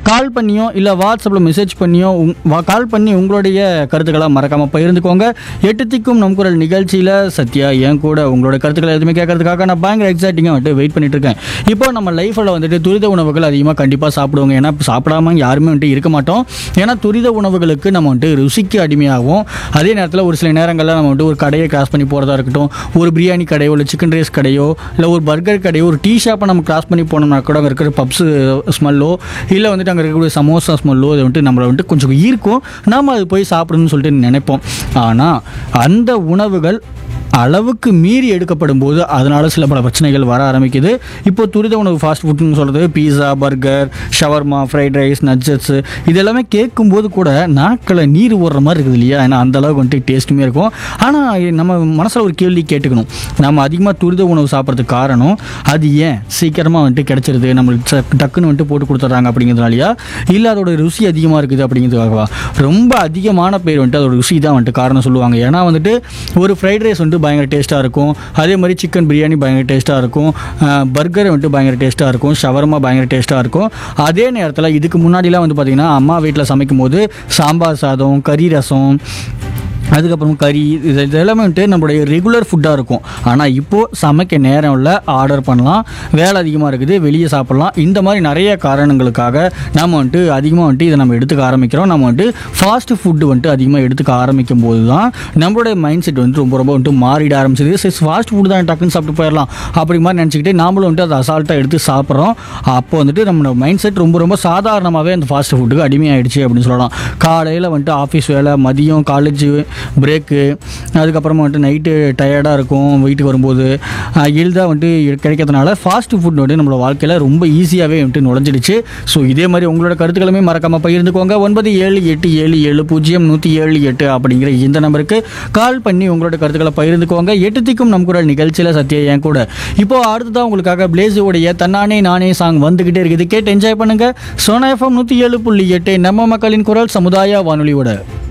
கால் பண்ணியோ இல்லை வாட்ஸ்அப்பில் மெசேஜ் பண்ணியோ உங் வா- கால் பண்ணி உங்களுடைய கருத்துக்களை மறக்காமல் பகிர்ந்துக்கோங்க எட்டு திக்கும் நம் குரல் நிகழ்ச்சியில் சத்யா என் கூட உங்களோட கருத்துக்களை எதுவுமே கேட்கறதுக்காக நான் பயங்கர எக்ஸைட்டிங்காக வந்துட்டு வெயிட் பண்ணிட்டு இருக்கேன் இப்போ நம்ம லைஃப்பில் வந்துட்டு துரித உணவுகள் அதிகமாக கண்டிப்பாக சாப்பிடுவோங்க ஏன்னா சாப்பிடாம யாருமே வந்துட்டு இருக்க மாட்டோம் ஏன்னா துரித உணவுகளுக்கு நம்ம வந்துட்டு ருசிக்கு அடிமையாகும் அதே நேரத்தில் ஒரு சில நேரங்களில் நம்ம வந்துட்டு ஒரு கடையை கிராஸ் பண்ணி போகிறதா இருக்கட்டும் ஒரு பிரியாணி கடையோ இல்லை சிக்கன் ரைஸ் கடையோ இல்லை ஒரு பர்கர் கடையோ ஒரு டீ ஷாப்பை நம்ம கிராஸ் பண்ணி போனோம்னா கூட அங்கே இருக்கிற பப்ஸு ஸ்மெல்லோ இல்லை வந்துட்டு அங்கே இருக்கக்கூடிய சமோசா ஸ்மெல்லோ அது வந்துட்டு நம்மளை வந்துட்டு கொஞ்சம் ஈர்க்கும் நாம் அது போய் சாப்பிடணும்னு சொல்லிட்டு நினைப்போம் ஆனால் அந்த உணவுகள் அளவுக்கு மீறி எடுக்கப்படும் போது அதனால சில பல பிரச்சனைகள் வர ஆரம்பிக்குது இப்போ துரித உணவு ஃபாஸ்ட் ஃபுட்னு சொல்கிறது pizza burger shawarma fried rice நட்ஜட்ஸு இது எல்லாமே கேட்கும்போது கூட நாக்கில் நீர் ஓடுற மாதிரி இருக்குது இல்லையா ஏன்னா அந்த அளவுக்கு வந்துட்டு டேஸ்ட்டுமே இருக்கும் ஆனால் நம்ம மனசில் ஒரு கேள்வி கேட்டுக்கணும் நம்ம அதிகமாக துரித உணவு சாப்பிட்றதுக்கு காரணம் அது ஏன் சீக்கிரமாக வந்துட்டு கிடச்சிருது நம்மளுக்கு ச- டக்குன்னு வந்துட்டு போட்டு கொடுத்துட்றாங்க அப்படிங்கிறதுனாலயா இல்லை அதோட ருசி அதிகமாக இருக்குது அப்படிங்கிறதுக்காகவா ரொம்ப அதிகமான பேர் வந்துட்டு அதோட ருசி தான் வந்துட்டு காரணம் சொல்லுவாங்க ஏன்னா வந்துட்டு ஒரு ஃப்ரைட் ரைஸ் வந்துட்டு பயங்கர டேஸ்ட்டாக இருக்கும் அதே மாதிரி சிக்கன் பிரியாணி பயங்கர டேஸ்ட்டாக இருக்கும் பர்கர் வந்துட்டு பயங்கர டேஸ்ட்டாக இருக்கும் ஷவர்மா பயங்கர டேஸ்ட்டாக இருக்கும் அதே நேரத்தில் இதுக்கு முன்னாடிலாம் வந்து பார்த்திங்கன்னா அம்மா வீட்டில் சமைக்கும் போது சாம்பார் சாதம் கறி ரசம் அதுக்கப்புறம் கறி இது இது எல்லாமே வந்துட்டு நம்மளுடைய ரெகுலர் ஃபுட்டாக இருக்கும் ஆனால் இப்போது சமைக்க நேரம் இல்லை ஆர்டர் பண்ணலாம் வேலை அதிகமாக இருக்குது வெளியே சாப்பிட்லாம் இந்த மாதிரி நிறைய காரணங்களுக்காக நம்ம வந்துட்டு அதிகமாக வந்துட்டு இதை நம்ம எடுத்துக்க ஆரம்பிக்கிறோம் நம்ம வந்துட்டு ஃபாஸ்ட் ஃபுட்டு வந்துட்டு அதிகமாக எடுத்துக்க ஆரம்பிக்கும் போது தான் நம்மளுடைய மைண்ட் செட் வந்துட்டு ரொம்ப ரொம்ப வந்துட்டு மாறிட ஆரம்பிச்சது சரி ஃபாஸ்ட் ஃபுட் தான் டக்குன்னு சாப்பிட்டு போயிடலாம் அப்படி மாதிரி நினச்சிக்கிட்டு நாமளும் வந்துட்டு அதை அசால்ட்டாக எடுத்து சாப்பிட்றோம் அப்போ வந்துட்டு நம்ம மைண்ட் செட் ரொம்ப ரொம்ப சாதாரணமாகவே அந்த ஃபாஸ்ட் ஃபுட்டுக்கு அடிமையாயிடுச்சு அப்படின்னு சொல்லலாம் காலையில் வந்துட்டு ஆஃபீஸ் வேலை மதியம் காலேஜ் பிரேக்கு அதுக்கப்புறமா வந்துட்டு நைட்டு டயர்டாக இருக்கும் வீட்டுக்கு வரும்போது எளிதாக வந்துட்டு கிடைக்கிறதுனால ஃபாஸ்ட் ஃபுட் வந்துட்டு நம்மளோட வாழ்க்கையில் ரொம்ப ஈஸியாகவே வந்துட்டு நுழைஞ்சிடுச்சு ஸோ இதே மாதிரி உங்களோட கருத்துக்களுமே மறக்காமல் பகிர்ந்துக்கோங்க ஒன்பது ஏழு எட்டு ஏழு ஏழு பூஜ்ஜியம் நூற்றி ஏழு எட்டு அப்படிங்கிற இந்த நம்பருக்கு கால் பண்ணி உங்களோட கருத்துக்களை பகிர்ந்துக்கோங்க எட்டு திக்கும் நம் குரல் நிகழ்ச்சியில் சத்யா என் கூட இப்போ அடுத்ததான் உங்களுக்காக பிளேஸுடைய தன்னானே நானே சாங் வந்துக்கிட்டே இருக்குது கேட்டு என்ஜாய் பண்ணுங்க சோனா எஃப்எம் நூற்றி ஏழு புள்ளி எட்டு நம்ம மக்களின் குரல் சமுதாய வானொலியோட